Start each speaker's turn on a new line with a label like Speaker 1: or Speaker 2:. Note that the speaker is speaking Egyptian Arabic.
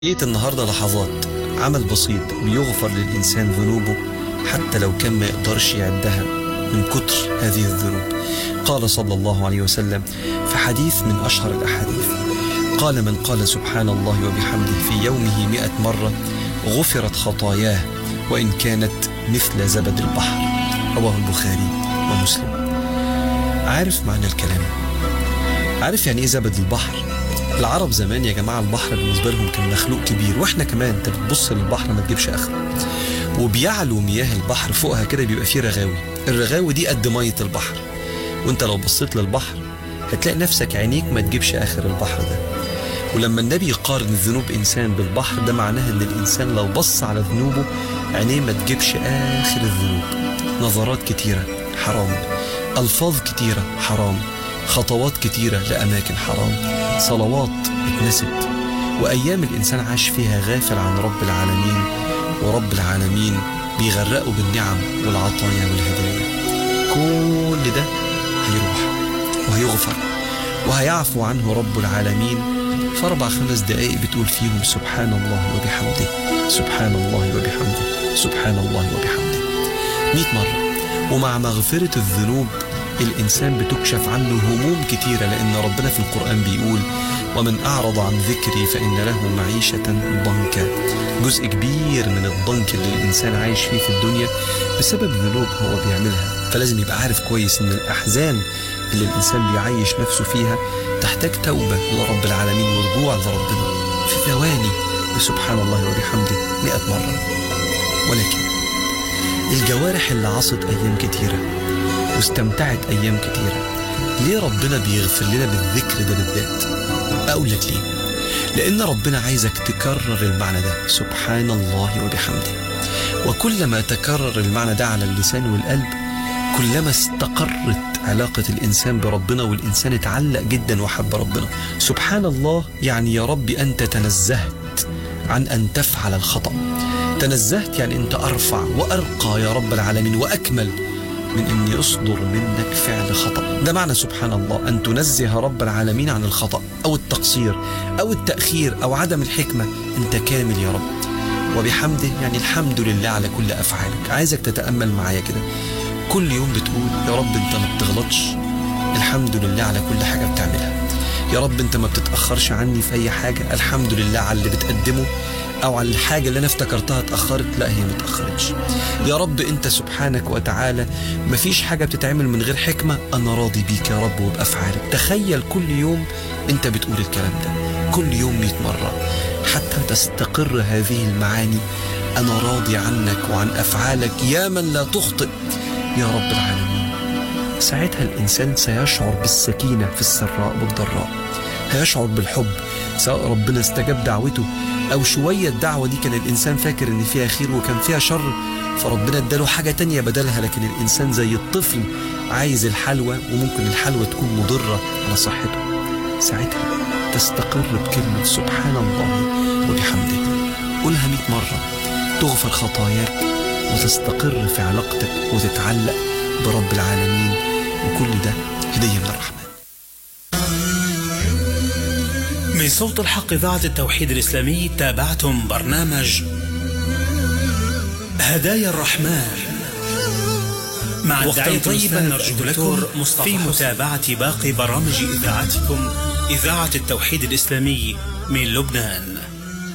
Speaker 1: جيت النهاردة لحظات عمل بسيط بيغفر للإنسان ذنوبه حتى لو كان ما يقدرش يعدها من كتر هذه الذنوب قال صلى الله عليه وسلم في حديث من أشهر الأحاديث قال من قال سبحان الله وبحمده في يومه مئة مرة غفرت خطاياه وإن كانت مثل زبد البحر رواه البخاري ومسلم عارف معنى الكلام عارف يعني إيه زبد البحر العرب زمان يا جماعة البحر بالنسبة لهم كان مخلوق كبير واحنا كمان انت بتبص للبحر ما تجيبش اخره وبيعلو مياه البحر فوقها كده بيبقى فيه رغاوي الرغاوي دي قد مية البحر وانت لو بصيت للبحر هتلاقي نفسك عينيك ما تجيبش اخر البحر ده ولما النبي يقارن ذنوب انسان بالبحر ده معناها ان الانسان لو بص على ذنوبه عينيه ما تجيبش اخر الذنوب نظرات كتيرة حرام الفاظ كتيرة حرام خطوات كتيرة لأماكن حرام صلوات اتنست وأيام الإنسان عاش فيها غافل عن رب العالمين ورب العالمين بيغرقه بالنعم والعطايا والهدايا كل ده هيروح وهيغفر وهيعفو عنه رب العالمين في أربع خمس دقايق بتقول فيهم سبحان الله وبحمده سبحان الله وبحمده سبحان الله وبحمده مئة مرة ومع مغفرة الذنوب الإنسان بتكشف عنه هموم كتيرة لأن ربنا في القرآن بيقول ومن أعرض عن ذكري فإن له معيشة ضنكا جزء كبير من الضنك اللي الإنسان عايش فيه في الدنيا بسبب ذنوب هو بيعملها فلازم يبقى عارف كويس إن الأحزان اللي الإنسان بيعيش نفسه فيها تحتاج توبة لرب العالمين ورجوع لربنا في ثواني بسبحان الله وبحمده مئة مرة ولكن الجوارح اللي عصت أيام كتيرة واستمتعت أيام كتيرة ليه ربنا بيغفر لنا بالذكر ده بالذات أقول لك ليه لأن ربنا عايزك تكرر المعنى ده سبحان الله وبحمده وكلما تكرر المعنى ده على اللسان والقلب كلما استقرت علاقة الإنسان بربنا والإنسان اتعلق جدا وحب ربنا سبحان الله يعني يا رب أنت تنزهت عن أن تفعل الخطأ تنزهت يعني أنت أرفع وأرقى يا رب العالمين وأكمل من أن يصدر منك فعل خطأ ده معنى سبحان الله أن تنزه رب العالمين عن الخطأ أو التقصير أو التأخير أو عدم الحكمة أنت كامل يا رب وبحمده يعني الحمد لله على كل أفعالك عايزك تتأمل معايا كده كل يوم بتقول يا رب أنت ما بتغلطش الحمد لله على كل حاجة بتعملها يا رب أنت ما بتتأخرش عني في أي حاجة الحمد لله على اللي بتقدمه او على الحاجه اللي انا افتكرتها اتاخرت لا هي ما اتاخرتش يا رب انت سبحانك وتعالى مفيش حاجه بتتعمل من غير حكمه انا راضي بيك يا رب وبافعالك تخيل كل يوم انت بتقول الكلام ده كل يوم 100 مره حتى تستقر هذه المعاني انا راضي عنك وعن افعالك يا من لا تخطئ يا رب العالمين ساعتها الانسان سيشعر بالسكينه في السراء والضراء هيشعر بالحب سواء ربنا استجاب دعوته او شويه الدعوه دي كان الانسان فاكر ان فيها خير وكان فيها شر فربنا اداله حاجه تانية بدلها لكن الانسان زي الطفل عايز الحلوى وممكن الحلوى تكون مضره على صحته ساعتها تستقر بكلمه سبحان الله وبحمده قولها 100 مره تغفر خطاياك وتستقر في علاقتك وتتعلق برب العالمين وكل ده هديه من الرحمن
Speaker 2: من صوت الحق إذاعة التوحيد الإسلامي تابعتم برنامج هدايا الرحمن مع وقتا طيبا نرجو لكم في متابعة باقي برامج إذاعتكم إذاعة التوحيد الإسلامي من لبنان